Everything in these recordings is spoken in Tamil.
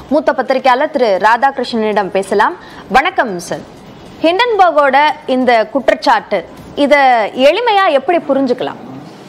மூத்த பத்திரிகையாளர் திரு ராதாகிருஷ்ணனிடம் பேசலாம் வணக்கம் சார் ஹிண்டன்பர்கோட இந்த குற்றச்சாட்டு இத எளிமையா எப்படி புரிஞ்சுக்கலாம்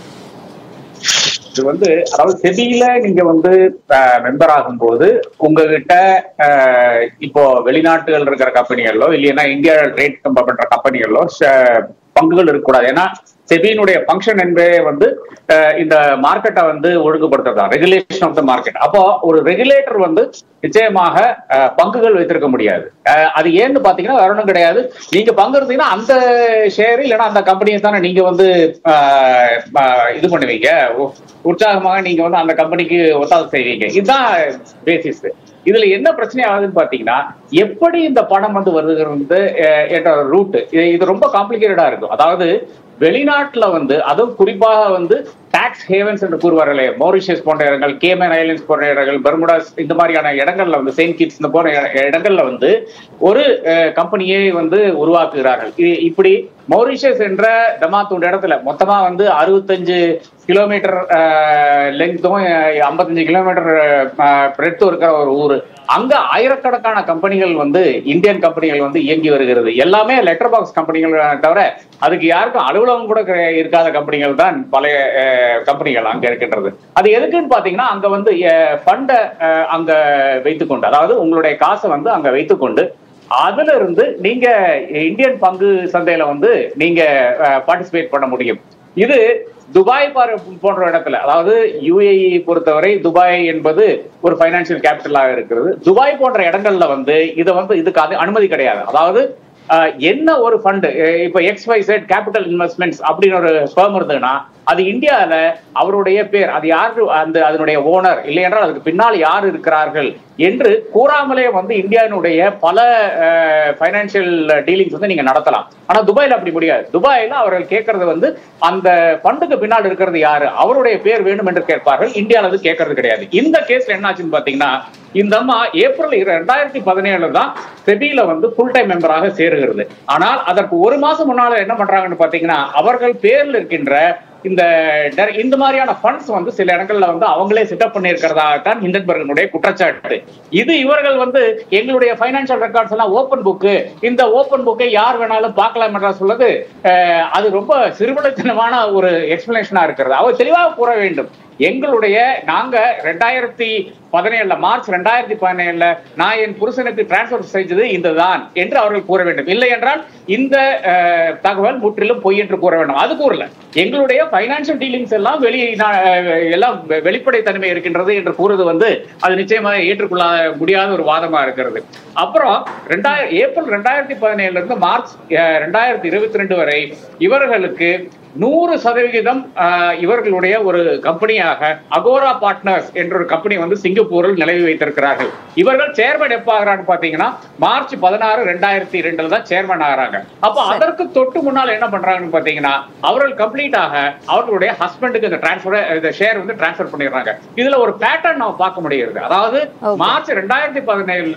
இது வந்து அதாவது செபியில நீங்க வந்து மெம்பர் ஆகும்போது உங்ககிட்ட அஹ், இப்போ வெளிநாட்டுகள் இருக்கிற கம்பெனிகளோ இல்லைன்னா இந்தியா ட்ரேட் பண்ற கம்பெனிகளோ ஷ- பங்குகள் இருக்கக்கூடாது ஏன்னா செபியினுடைய ஃபங்க்ஷன் என்பதே வந்து அஹ், இந்த மார்க்கெட்டை வந்து ஒழுங்குபடுத்துறதா ரெகுலேஷன் ஆஃப் த மார்க்கெட் அப்போ ஒரு ரெகுலேட்டர் வந்து நிச்சயமாக அஹ், பங்குகள் வைத்திருக்க முடியாது அஹ், அது ஏன்னு பாத்தீங்கன்னா வேற ஒண்ணும் கிடையாது நீங்க பங்கு இருந்தீங்கன்னா அந்த ஷேர் இல்லைன்னா அந்த கம்பெனியை தானே நீங்க வந்து அஹ், அஹ், இது பண்ணுவீங்க உ- உற்சாகமாக நீங்க வந்து அந்த கம்பெனிக்கு ஒத்தாசை செய்வீங்க இதுதான் பேசிஸ் இதுல என்ன பிரச்சனை ஆகுதுன்னு பாத்தீங்கன்னா எப்படி இந்த பணம் வந்து வருதுங்கிறது அஹ், என்ற ரூட் இது ரொம்ப காம்ப்ளிகேட்டடா இருக்கும் அதாவது வெளிநாட்டுல வந்து அதுவும் குறிப்பாக வந்து டாக்ஸ் ஹேவன்ஸ் என்று கூறுவார்களே மௌரிஷியஸ் போன்ற இடங்கள் கேமன் ஐலண்ட்ஸ் போன்ற இடங்கள் பெர்முடாஸ் இந்த மாதிரியான இடங்கள்ல வந்து செயின்ட் கிட்ஸ் இந்த போன்ற இட- இடங்கள்ல வந்து ஒரு கம்பெனியை வந்து உருவாக்குகிறார்கள் இது இப்படி மௌரிஷியஸ் என்ற தமாத்தூண்ட் இடத்துல மொத்தமா வந்து அறுபத்தஞ்சு கிலோமீட்டர் லெங்க்த்தும் ஐம்பத்தஞ்சு கிலோமீட்டர் பிரெத்தும் இருக்கிற ஒரு ஊரு அங்க ஆயிரக்கணக்கான கம்பெனிகள் வந்து இந்தியன் கம்பெனிகள் வந்து இயங்கி வருகிறது எல்லாமே லெட்டர் பாக்ஸ் கம்பெனிகள் தவிர அதுக்கு யாருக்கும் அலுவலகம் கூட கிடை- இருக்காத கம்பெனிகள் தான் பழைய அஹ், கம்பெனிகள் அங்க இருக்கின்றது அது எதுக்குன்னு பாத்தீங்கன்னா அங்க வந்து ஃபண்டை அங்க வைத்துக்கொண்டு அதாவது உங்களுடைய காசை வந்து அங்க வைத்துக்கொண்டு அதுல இருந்து நீங்க இந்தியன் பங்கு சந்தையில வந்து நீங்க பார்ட்டிசிபேட் பண்ண முடியும் இது துபாய் பாரு- போன்ற இடத்துல அதாவது யுஏஇ பொறுத்தவரை துபாய் என்பது ஒரு ஃபைனான்சியல் கேபிட்டலாக இருக்கிறது துபாய் போன்ற இடங்கள்ல வந்து இதை வந்து இதுக்கு அது அனுமதி கிடையாது அதாவது அஹ், என்ன ஒரு ஃபண்டு இப்ப X Y Z capital investments அப்படின்னு ஒரு ஃபேம் இருந்ததுன்னா அது இந்தியால அவருடைய பேர் அது யாரு அந்த அதனுடைய ஓனர் இல்லை என்றால் அதுக்கு பின்னால் யார் இருக்கிறார்கள் என்று கூறாமலே வந்து இந்தியாவினுடைய பல ஃபைனான்சியல் டீலிங்ஸ் வந்து நீங்க நடத்தலாம் ஆனா துபாயில அப்படி முடியாது துபாயில அவர்கள் கேட்கறது வந்து அந்த ஃபண்டுக்கு பின்னால் இருக்கிறது யாரு அவருடைய பேர் வேணும் என்று கேட்பார்கள் இந்தியால அது கேட்கறது கிடையாது இந்த கேஸ்ல என்னாச்சுன்னு பாத்தீங்கன்னா இந்த அம்மா ஏப்ரல் ரெண்டாயிரத்தி பதினேழுல தான் செபியில வந்து ஃபுல் டைம் மெம்பராக சேருகிறது ஆனால் அதற்கு ஒரு மாசம் முன்னால என்ன பண்றாங்கன்னு பாத்தீங்கன்னா அவர்கள் பேர்ல இருக்கின்ற இந்த டெர- இந்த மாதிரியான ஃபண்ட்ஸ் வந்து சில இடங்கள்ல வந்து அவங்களே செட்டப் பண்ணியிருக்கிறதாகத்தான் ஹிண்டன்பர்கனுடைய குற்றச்சாட்டு இது இவர்கள் வந்து எங்களுடைய ஃபைனான்சியல் ரெக்கார்ட்ஸ் எல்லாம் ஓப்பன் புக்கு இந்த ஓப்பன் புக்கை யார் வேணாலும் பார்க்கலாம் என்ற சொல்வது அஹ், அது ரொம்ப சிறுபலத்தனமான ஒரு எக்ஸ்பிளனேஷனா இருக்கிறது அவர் தெளிவாக கூற வேண்டும் எங்களுடைய நாங்க ரெண்டாயிரத்தி பதினேழுல மார்ச் ரெண்டாயிரத்தி பதினேழுல நான் என் புருஷனுக்கு டிரான்ஸ்பர் செஞ்சது இந்ததான் என்று அவர்கள் கூற வேண்டும் இல்லை என்றால் இந்த அஹ், தகவல் முற்றிலும் பொய் என்று கூற வேண்டும் அது கூறல எங்களுடைய பைனான்சியல் டீலிங்ஸ் எல்லாம் வெளி நா- அஹ், எல்லாம் வெ- வெளிப்படைத்தன்மை இருக்கின்றது என்று கூறுவது வந்து அது நிச்சயமாக ஏற்றுக்கொள்ள முடியாத ஒரு வாதமா இருக்கிறது அப்புறம் ரெண்டாயிரம் ஏப்ரல் ரெண்டாயிரத்தி பதினேழுல இருந்து மார்ச் அஹ், ரெண்டாயிரத்தி இருபத்தி ரெண்டு வரை இவர்களுக்கு நூறு சதவிகிதம் ஆஹ், இவர்களுடைய ஒரு கம்பெனியாக அகோரா பார்ட்னர்ஸ் என்ற ஒரு கம்பெனி வந்து சிங்கப்பூரில் நிலவி வைத்திருக்கிறார்கள் இவர்கள் சேர்மன் எப்ப ஆகிறான்னு பாத்தீங்கன்னா மார்ச் பதினாறு ரெண்டாயிரத்தி இரண்டுல தான் சேர்மன் ஆகிறாங்க அப்ப அதற்கு தொட்டு முன்னால் என்ன பண்றாங்கன்னு பாத்தீங்கன்னா அவர்கள் கம்ப்ளீட்டாக அவர்களுடைய ஹஸ்பண்டுக்கு இந்த டிரான்ஸ்பர் இந்த ஷேர் வந்து டிரான்ஸ்பர் பண்ணிடுறாங்க இதுல ஒரு பேட்டர்ன் நம்ம பார்க்க முடிகிறது அதாவது Okay. மார்ச் ரெண்டாயிரத்தி பதினேழு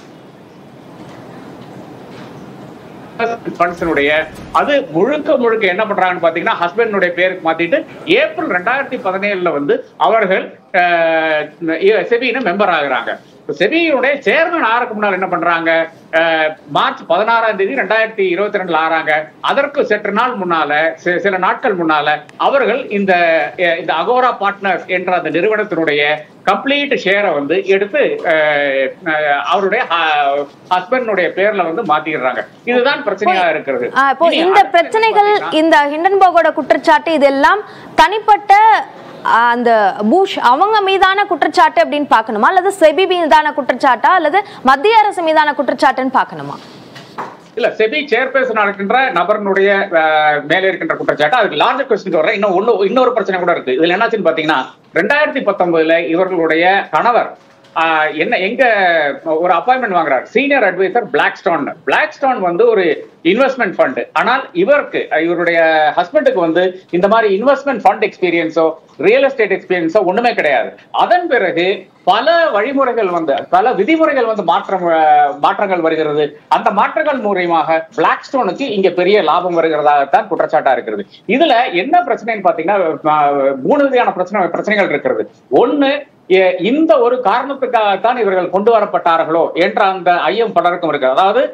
ஃபண்ட்ஸினுடைய அது முழுக்க முழுக்க என்ன பண்றாங்கன்னு பாத்தீங்கன்னா ஹஸ்பண்டுடைய பேருக்கு மாத்திட்டு ஏப்ரல் ரெண்டாயிரத்தி பதினேழுல வந்து அவர்கள் செபியின மெம்பர் ஆகுறாங்க செபியுடைய சேர்மன் ஆறதுக்கு முன்னால் என்ன பண்றாங்க அஹ், மார்ச் பதினாறாம் தேதி ரெண்டாயிரத்தி இருபத்தி ரெண்டுல ஆறாங்க அதற்கு சற்று நாள் முன்னால சி- சில நாட்கள் முன்னால அவர்கள் இந்த அஹ், இந்த அகோரா பார்ட்னர்ஸ் என்ற அந்த நிறுவனத்தினுடைய கம்ப்ளீட் ஷேரை வந்து எடுத்து அஹ், அஹ், அவருடைய ஹஸ்பண்டுடைய பேர்ல வந்து மாத்திடுறாங்க இதுதான் பிரச்சனையா இருக்கிறது ஆ, இப்போ இனி இந்த அடுத்து பிரச்சனைகள் பாத்தீங்கன்னா- இந்த ஹிண்டன்பர்கோட குற்றச்சாட்டு இதெல்லாம் தனிப்பட்ட ஆ, அந்த பூஷ் அவங்க மீதான குற்றச்சாட்டு அப்படின்னு பார்க்கணுமா அல்லது செபி மீதான குற்றச்சாட்டா அல்லது மத்திய அரசு மீதான குற்றச்சாட்டுன்னு பார்க்கணுமா இல்ல செபி சேர்பேர்சன் இருக்கின்ற நபரனுடைய அஹ், மேலே இருக்கின்ற குற்றச்சாட்டு அதுக்கு லார்ஜர் கொஸ்டின் வர இன்னும் ஒண்ணு இன்னொரு பிரச்சனை கூட இருக்கு இதுல என்னாச்சுன்னு பாத்தீங்கன்னா ரெண்டாயிரத்தி பத்தொன்பதுல இவர்களுடைய கணவர் ஆஹ், என்ன எங்க ஒரு அப்பாயின்மெண்ட் வாங்குறாரு senior advisor Blackstone Blackstone வந்து ஒரு இன்வெஸ்ட்மெண்ட் ஃபண்ட் ஆனால் இவருக்கு அஹ், இவருடைய ஹஸ்பண்டுக்கு வந்து இந்த மாதிரி இன்வெஸ்ட்மெண்ட் ஃபண்ட் எக்ஸ்பீரியன்ஸோ ரியல் எஸ்டேட் எக்ஸ்பீரியன்ஸோ ஒண்ணுமே கிடையாது அதன் பிறகு பல வழிமுறைகள் வந்து பல விதிமுறைகள் வந்து மாற்றம் அஹ், மாற்றங்கள் வருகிறது அந்த மாற்றங்கள் மூலியமாக பிளாக் ஸ்டோனுக்கு இங்க பெரிய லாபம் வருகிறதாகத்தான் குற்றச்சாட்டா இருக்கிறது இதுல என்ன பிரச்சனைன்னு பாத்தீங்கன்னா அஹ், மூணு விதமான பிரச்சனை பிரச்சனைகள் இருக்கிறது ஒண்ணு எ- இந்த ஒரு காரணத்துக்காகத்தான் இவர்கள் கொண்டு வரப்பட்டார்களோ என்ற அந்த ஐயம் பலருக்கும் இருக்கு அதாவது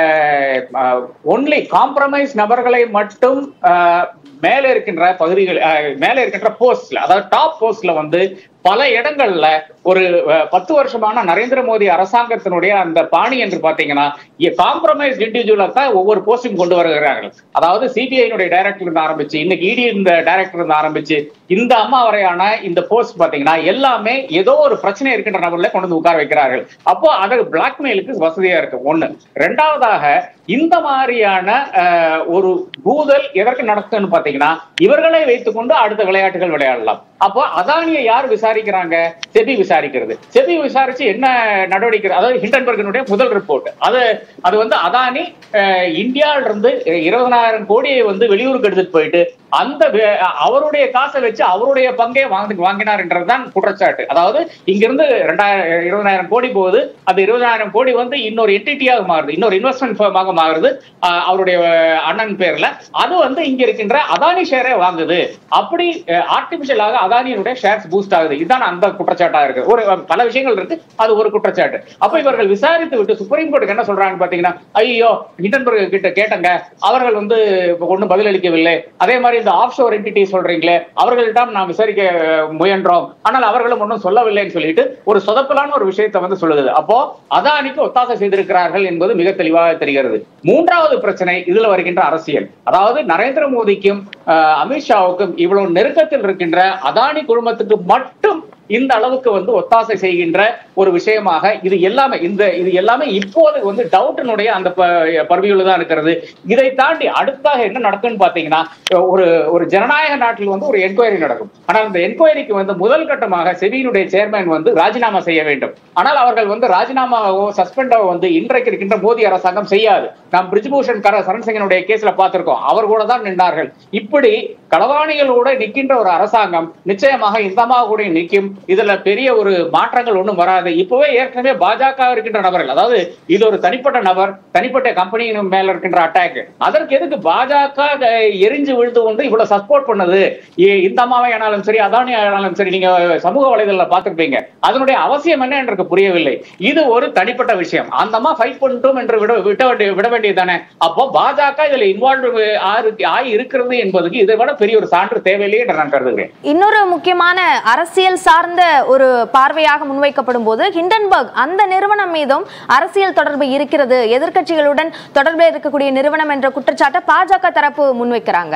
ஒன்லி காம்ப்ரமைஸ் நபர்களை மட்டும் அஹ், மேலே இருக்கின்ற பகுதிகள் அஹ், மேலே இருக்கின்ற போஸ்ட்ல அதாவது டாப் போஸ்ட்ல வந்து பல இடங்கள்ல ஒரு அஹ், பத்து வருஷமான நரேந்திர மோடி அரசாங்கத்தினுடைய அந்த பாணி என்று பாத்தீங்கன்னா காம்ப்ரமைஸ் இண்டிவிஜுவலா தான் ஒவ்வொரு போஸ்டும் கொண்டு வருகிறார்கள் அதாவது சிபிஐனுடைய டைரக்டர் இருந்து ஆரம்பிச்சு இன்னைக்கு இடி இந்த டைரக்டர் இருந்து ஆரம்பிச்சு இந்த அம்மா வரையான இந்த போஸ்ட் பாத்தீங்கன்னா எல்லாமே ஏதோ ஒரு பிரச்சனை இருக்கின்ற நபர்ல கொண்டு வந்து உட்கார வைக்கிறார்கள் அப்போ அது பிளாக்மெயிலுக்கு வசதியா இருக்கு ஒண்ணு ரெண்டாவதாக இந்த மாதிரியான அஹ், ஒரு பூதல் எதற்கு நடக்குதுன்னு பாத்தீங்கன்னா இவர்களை வைத்துக்கொண்டு அடுத்த விளையாட்டுகள் விளையாடலாம் அப்போ அதானியை யார் விசாரிக்கிறாங்க செபி விசாரிக்கிறது செபி விசாரிச்சு என்ன நடவடிக்கை அதாவது ஹிண்டன்பர்கனுடைய முதல் ரிப்போர்ட் அது அது வந்து அதானி அஹ், இந்தியால இருந்து இருபதனாயிரம் கோடியை வந்து வெளியூருக்கு எடுத்துட்டு போயிட்டு அந்த வே- அவருடைய காசை வச்சு அவருடைய பங்கை வாங்கி வாங்கினார் என்றதுதான் குற்றச்சாட்டு அதாவது இங்கிருந்து ரெண்டாயிரம் இருபதாயிரம் கோடி போகுது அந்த இருபதாயிரம் கோடி வந்து இன்னொரு என்டிட்டியாக மாறுது இன்னொரு இன்வெஸ்ட்மெண்ட் ஃபர்மாக மாறுது அஹ், அவருடைய அஹ், அண்ணன் பேர்ல அது வந்து இங்க இருக்கின்ற அதானி ஷேரை வாங்குது அப்படி ஆர்டிபிஷியலாக அதானியினுடைய ஷேர்ஸ் பூஸ்ட் ஆகுது இதுதான் அந்த குற்றச்சாட்டா இருக்கு ஒரு அஹ், பல விஷயங்கள் இருக்கு அது ஒரு குற்றச்சாட்டு அப்ப இவர்கள் விசாரித்து விட்டு சுப்ரீம் கோர்ட்டுக்கு என்ன சொல்றாங்க பாத்தீங்கன்னா ஐயோ ஹிண்டன்பர்க் கிட்ட கேட்டங்க அவர்கள் வந்து ஒன்றும் பதிலளிக்கவில்லை அதே மாதிரி இந்த ஆஃப் ஷோர் என்டிட்டி சொல்றீங்களே அவர்களிடம் நாம் விசாரிக்க அஹ், முயன்றோம் ஆனால் அவர்களும் ஒன்றும் சொல்லவில்லைன்னு சொல்லிட்டு ஒரு சொதப்பலான ஒரு விஷயத்தை வந்து சொல்லுது அப்போ அதானிக்கு ஒத்தாசை செய்திருக்கிறார்கள் என்பது மிக தெளிவாக தெரிகிறது மூன்றாவது பிரச்சனை இதுல வருகின்ற அரசியல் அதாவது நரேந்திர மோடிக்கும் அஹ், அமித்ஷாவுக்கும் இவ்வளவு நெருக்கத்தில் இருக்கின்ற அதானி குழுமத்துக்கு மட்டும் இந்த அளவுக்கு வந்து ஒத்தாசை செய்கின்ற ஒரு விஷயமாக இது எல்லாமே இந்த இது எல்லாமே இப்போது வந்து டவுட்டினுடைய அந்த பர்வியூல தான் இருக்கிறது இதை தாண்டி அடுத்ததாக என்ன நடக்கும்னு பாத்தீங்கன்னா ஒரு ஒரு ஜனநாயக நாட்டில் வந்து ஒரு என்கொயரி நடக்கும் ஆனால் அந்த என்கொயரிக்கு வந்து முதல் கட்டமாக செபியினுடைய சேர்மேன் வந்து ராஜினாமா செய்ய வேண்டும் ஆனால் அவர்கள் வந்து ராஜினாமாவோ சஸ்பெண்டோ வந்து இன்றைக்கு இருக்கின்ற மோடி அரசாங்கம் செய்யாது நாம் பிரிஜ்பூஷன் கர சரண்சிங்கனுடைய கேஸ்ல பார்த்திருக்கோம் அவர் கூட தான் நின்றார்கள் இப்படி களவாணிகளோட நிற்கின்ற ஒரு அரசாங்கம் நிச்சயமாக இந்த அம்மா கூட நிற்கும் இதுல பெரிய ஒரு மாற்றங்கள் ஒண்ணும் வராது இப்பவே ஏற்கனவே பாஜக இருக்கின்ற நபர்கள் அதாவது இது ஒரு தனிப்பட்ட நபர் தனிப்பட்ட கம்பெனியின் மேல இருக்கின்ற அட்டாக் அதற்கு எதுக்கு பாஜக எரிஞ்சு விழுந்து கொண்டு இவ்வளவு சப்போர்ட் பண்ணது இ- இந்த அம்மாவை ஆனாலும் சரி அதானி ஆனாலும் சரி நீங்க சமூக வலைதள பார்த்திருப்பீங்க அதனுடைய அவசியம் என்ன எனக்கு புரியவில்லை இது ஒரு தனிப்பட்ட விஷயம் அந்த அம்மா ஃபைட் பண்ணிட்டோம் என்று விட விட வேண்டிய விட வேண்டியது தானே அப்போ பாஜக இதுல இன்வால்வ் ஆகி இருக்கிறது என்பதுக்கு இதை விட பெரிய ஒரு சான்று தேவையில்லையே என்று நான் கருதுகிறேன் இன்னொரு முக்கியமான அரசியல் சார்ந்த ஒரு பார்வையாக முன்வைக்கப்படும் போது ஹிண்டன்பர்க் அந்த நிறுவனம் மீதும் அரசியல் தொடர்பு இருக்கிறது எதிர்க்கட்சிகளுடன் தொடர்பில் இருக்கக்கூடிய நிறுவனம் என்ற குற்றச்சாட்டை பாஜக தரப்பு முன்வைக்கிறாங்க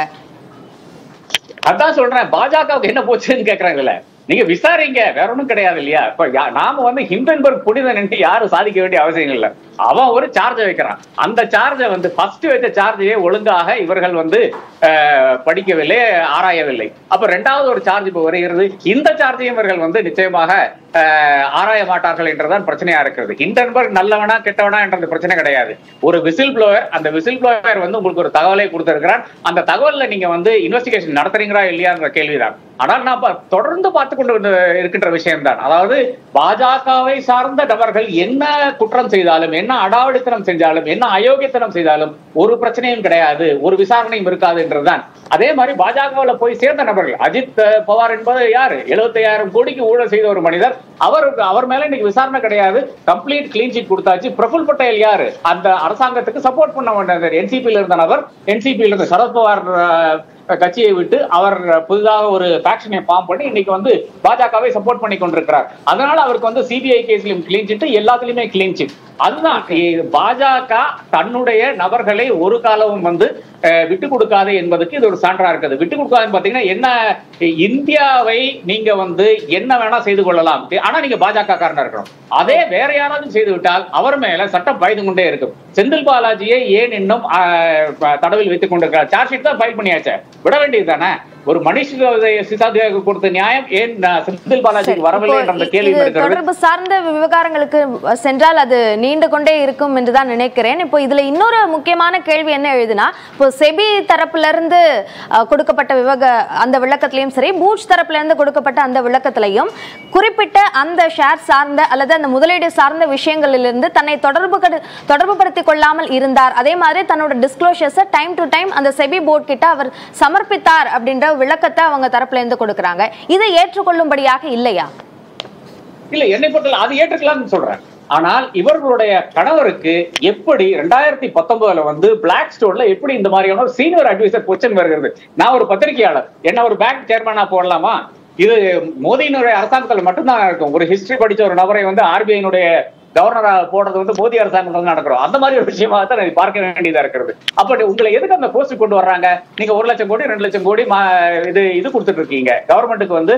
அதான் சொல்றேன் பாஜகவுக்கு என்ன போச்சுன்னு கேக்குறாங்கல்ல நீங்க விசாரிங்க வேற ஒண்ணும் கிடையாது இல்லையா இப்ப யா- நாம வந்து ஹிண்டன்பர்க் புனிதன் என்று யாரும் சாதிக்க வேண்டிய அவசியம் இல்லை அவன் ஒரு சார்ஜை வைக்கிறான் அந்த சார்ஜை வந்து ஃபர்ஸ்ட் வச்ச சார்ஜையே ஒழுங்காக இவர்கள் வந்து அஹ், படிக்கவில்லை ஆராயவில்லை அப்ப ரெண்டாவது ஒரு சார்ஜ் இப்ப வருகிறது இந்த சார்ஜையும் இவர்கள் வந்து நிச்சயமாக அஹ், ஆராய மாட்டார்கள் என்றுதான் பிரச்சனையா இருக்கிறது ஹிண்டன்பர்க் நல்லவனா கெட்டவனா என்றது பிரச்சனை கிடையாது ஒரு விசில் ப்ளோவர் அந்த விசில் ப்ளோவர் வந்து உங்களுக்கு ஒரு தகவலை கொடுத்திருக்கிறான் அந்த தகவல்ல நீங்க வந்து இன்வெஸ்டிகேஷன் நடத்துறீங்களா இல்லையான்ற கேள்விதான் ஆனால் நான் பா- தொடர்ந்து பார்த்து கொண்டு வந்து இருக்கின்ற விஷயம்தான் அதாவது பாஜகவை சார்ந்த நபர்கள் என்ன குற்றம் செய்தாலும் என்ன அடாவடித்தனம் செஞ்சாலும் என்ன அயோக்கியத்தனம் செய்தாலும் ஒரு பிரச்சனையும் கிடையாது ஒரு விசாரணையும் இருக்காது என்றுதான் அதே மாதிரி பாஜகவுல போய் சேர்ந்த நபர்கள் அஜித் அஹ், பவார் என்பது யாரு 75000 கோடிக்கு ஊழல் செய்த ஒரு மனிதர் அவர் அவர் மேல இன்னைக்கு விசாரணை கிடையாது கம்ப்ளீட் கிளீன் சீட் கொடுத்தாச்சு பிரபுல் பட்டேல் யாரு அந்த அரசாங்கத்துக்கு சப்போர்ட் பண்ண வேண்டியவர் என்சிபியில் இருந்த நபர் என்சிபியில் இருந்த சரத்பவார் அஹ், கட்சியை விட்டு அவர் புதிதாக ஒரு ஃபேக்ஷனை ஃபார்ம் பண்ணி இன்னைக்கு வந்து பாஜகவை சப்போர்ட் பண்ணி கொண்டிருக்கிறார் அதனால அவருக்கு வந்து சிபிஐ கேஸ்லயும் கிளீன் சிட் எல்லாத்துலயுமே கிளீன் சிட் அதுதான் இ- பாஜக தன்னுடைய நபர்களை ஒரு காலமும் வந்து அஹ், விட்டு கொடுக்காது என்பதுக்கு இது ஒரு சான்றா இருக்குது விட்டு கொடுக்காதுன்னு பாத்தீங்கன்னா என்ன இந்தியாவை நீங்க வந்து என்ன வேணா செய்து கொள்ளலாம் ஆனா நீங்க பாஜக காரனா இருக்கணும் அதே வேற யாராவது செய்து விட்டால் அவர் மேல சட்டம் பாய்ந்து கொண்டே இருக்கும் செந்தில் பாலாஜியை ஏன் இன்னும் அஹ், ப- தடவில் வைத்துக் கொண்டிருக்கிறார் சார்ஜ் ஷீட் தான் ஃபைல் பண்ணியாச்சு விட வேண்டியது தானே ஒரு மனிஷ் சிசாதியாவுக்கு கொடுத்த நியாயம் ஏன் அஹ், செந்தில் பாலாஜிக்கு வரவில்லை என்ற அந்த இப்போ கேள்வி இது இருக்கிறது தொடர்பு சார்ந்த விவகாரங்களுக்கு சென்றால் அது நீண்டு கொண்டே இருக்கும் என்று தான் நினைக்கிறேன் இப்போ இதுல இன்னொரு முக்கியமான கேள்வி என்ன எழுதுனா இப்போ செபி தரப்புல இருந்து அஹ், கொடுக்கப்பட்ட விவக அந்த விளக்கத்திலையும் சரி பூச் தரப்புல இருந்து கொடுக்கப்பட்ட அந்த விளக்கத்திலையும் குறிப்பிட்ட அந்த ஷேர் சார்ந்த அல்லது அந்த முதலீடு சார்ந்த விஷயங்களிலிருந்து தன்னை தொடர்பு கடு- தொடர்பு படுத்திக் கொள்ளாமல் இருந்தார் அதே மாதிரி தன்னோட டிஸ்க்ளோஷர்ஸை டைம் டு டைம் அந்த செபி போர்ட் கிட்ட அவர் சமர்ப்பித்தார் அப்படின்ற விளக்கத்தை அவங்க தரப்புல இருந்து கொடுக்கறாங்க இது ஏற்றுக்கொள்ளும்படியாக இல்லையா இல்ல என்னை பொறுத்தல அது ஏற்றுக்கலாம்னு சொல்றேன் ஆனால் இவர்களுடைய கணவருக்கு எப்படி ரெண்டாயிரத்தி பத்தொன்பதுல வந்து பிளாக் ஸ்டோன்ல எப்படி இந்த மாதிரியான ஒரு சீனியர் அட்வைசர் பொசிஷன் வருகிறது நான் ஒரு பத்திரிகையாளர் என்ன ஒரு பேங்க் சேர்மனா போடலாமா இது மோதியினுடைய அரசாங்கத்தில் மட்டும்தான் இருக்கும் ஒரு ஹிஸ்டரி படிச்ச ஒரு நபரை வந்து ஆர்பிஐனுடைய கவர்னரா போடுறது வந்து மோடி அரசாங்கம் நடக்கிறோம் அந்த மாதிரி ஒரு விஷயமாக தான் இது பார்க்க வேண்டியதா இருக்கிறது அப்ப உங்களை எதுக்கு அந்த போஸ்ட் கொண்டு வர்றாங்க நீங்க ஒரு லட்சம் கோடி ரெண்டு லட்சம் கோடி மா- இது இது கொடுத்துட்டு இருக்கீங்க கவர்மெண்ட்டுக்கு வந்து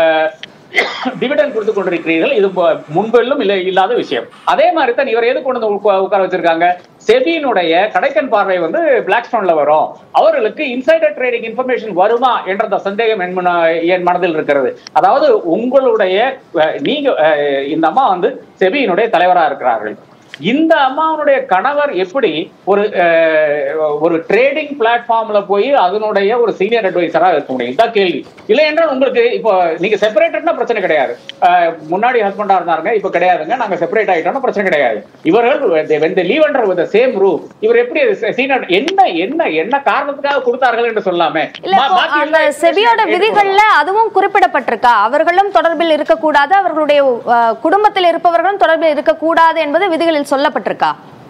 டிவிடன் கொடுத்து கொண்டிருக்கிறீர்கள் இது ப- முன்பெல்லும் இல்ல இல்லாத விஷயம் அதே மாதிரி தான் இவர் எது கொண்டு வந்து உட்கா- உட்கார வச்சிருக்காங்க செபியினுடைய கடைக்கன் பார்வை வந்து பிளாக் ஸ்டோன்ல வரும் அவர்களுக்கு இன்சைடர் ட்ரேடிங் இன்ஃபர்மேஷன் வருமா என்ற அந்த சந்தேகம் என் மன- என் மனதில் இருக்கிறது அதாவது உங்களுடைய அஹ், நீங்க அஹ், இந்த அம்மா வந்து செபியினுடைய தலைவரா இருக்கிறார்கள் இந்த அம்மாவுடைய கணவர் எப்படி ஒரு அஹ், ஒரு ட்ரேடிங் பிளாட்ஃபார்ம்ல போய் அதனுடைய ஒரு சீனியர் அட்வைசரா இருக்க முடியும் இதான் கேள்வி இல்லை என்றால் உங்களுக்கு இப்போ நீங்க செப்பரேட்டட்னா பிரச்சனை கிடையாது அஹ், முன்னாடி ஹஸ்பண்டா இருந்தாருங்க இப்போ கிடையாதுங்க நாங்க செப்பரேட் ஆயிட்டோம்னா பிரச்சனை கிடையாது இவர்கள் when they leave under with the same roof இவர் எப்படி சீனியர் என்ன என்ன என்ன காரணத்துக்காக கொடுத்தார்கள் என்று சொல்லாமே இல்ல பா- இப்போ பாக்கி அந்த எல்லா செபியோட explanation விதிகள்ல அதுவும் குறிப்பிடப்பட்டிருக்கா அவர்களும் தொடர்பில் இருக்கக்கூடாது அவர்களுடைய அஹ், குடும்பத்தில் இருப்பவர்களும் தொடர்பில் இருக்கக்கூடாது என்பது விதிகளில் சொல்லப்பட்டிருக்கா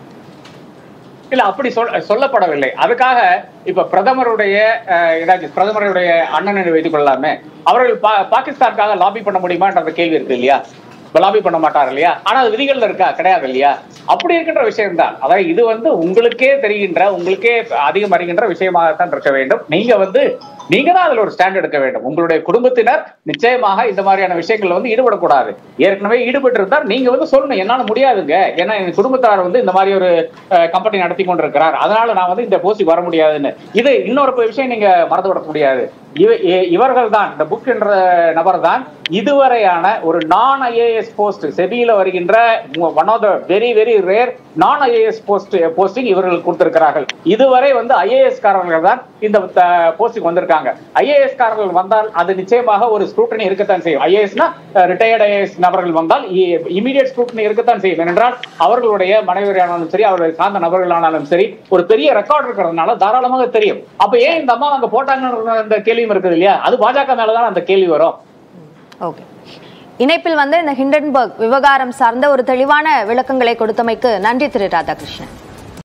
இல்ல அப்படி சொல் சொல்லப்படவில்லை அதுக்காக இப்ப பிரதமருடைய அஹ், ஏதாச்சும் பிரதமருடைய அண்ணன் வைத்துக் கொள்ளலாமே அவர்கள் பா- பாகிஸ்தானுக்காக லாபி பண்ண முடியுமான்ற அந்த கேள்வி இருக்கு இல்லையா லாபி பண்ண மாட்டார் இல்லையா ஆனா அது விதிகள்ல இருக்கா கிடையாது இல்லையா அப்படி இருக்கின்ற விஷயம் தான் அதாவது இது வந்து உங்களுக்கே தெரிகின்ற உங்களுக்கே அதிகம் அறிகின்ற விஷயமாகத்தான் இருக்க வேண்டும் நீங்க வந்து நீங்க தான் அதுல ஒரு ஸ்டாண்ட் எடுக்க வேண்டும் உங்களுடைய குடும்பத்தினர் நிச்சயமாக இந்த மாதிரியான விஷயங்கள்ல வந்து ஈடுபடக்கூடாது ஏற்கனவே ஈடுபட்டு இருந்தால் நீங்க வந்து சொல்லணும் என்னால முடியாதுங்க ஏன்னா என் குடும்பத்தார் வந்து இந்த மாதிரி ஒரு கம்பெனி நடத்தி கொண்டிருக்கிறார் அதனால நான் வந்து இந்த போஸ்டுக்கு வர முடியாதுன்னு இது இன்னொரு விஷயம் நீங்க மறந்து விட முடியாது இவர்கள் தான் இந்த புக் என்ற நபர் தான் இதுவரையான ஒரு நான் ஐஏஎஸ் போஸ்ட் செபியில வருகின்ற one of the very very rare non IAS post posting இவர்கள் கொடுத்திருக்கிறார்கள் இதுவரை வந்து ஐஏஎஸ் காரர்கள் தான் இந்த போஸ்டிங் வந்திருக்காங்க ஐஏஎஸ் காரர்கள் வந்தால் அது நிச்சயமாக ஒரு ஸ்க்ரூட்டனி இருக்கத்தான் செய்யும் ஐஏஎஸ்னா ரிட்டையர்ட் ஐஏஎஸ் நபர்கள் வந்தால் இமீடியட் ஸ்க்ரூட்டனி இருக்கத்தான் செய்யும் ஏனென்றால் அவர்களுடைய மனைவியானாலும் சரி அவர்களை சார்ந்த நபர்களானாலும் சரி ஒரு பெரிய ரெக்கார்ட் இருக்கிறதுனால தாராளமாக தெரியும் அப்ப ஏன் இந்த அம்மா அங்க போட்டாங்கன்ற அந்த கேள்வியும் இருக்குது இல்லையா அது பாஜக மேலதான் அந்த கேள்வி வரும் ஓகே இணைப்பில் வந்து இந்த ஹிண்டன்பர்க் விவகாரம் சார்ந்த ஒரு தெளிவான விளக்கங்களை கொடுத்தமைக்கு நன்றி திரு ராதாகிருஷ்ணன்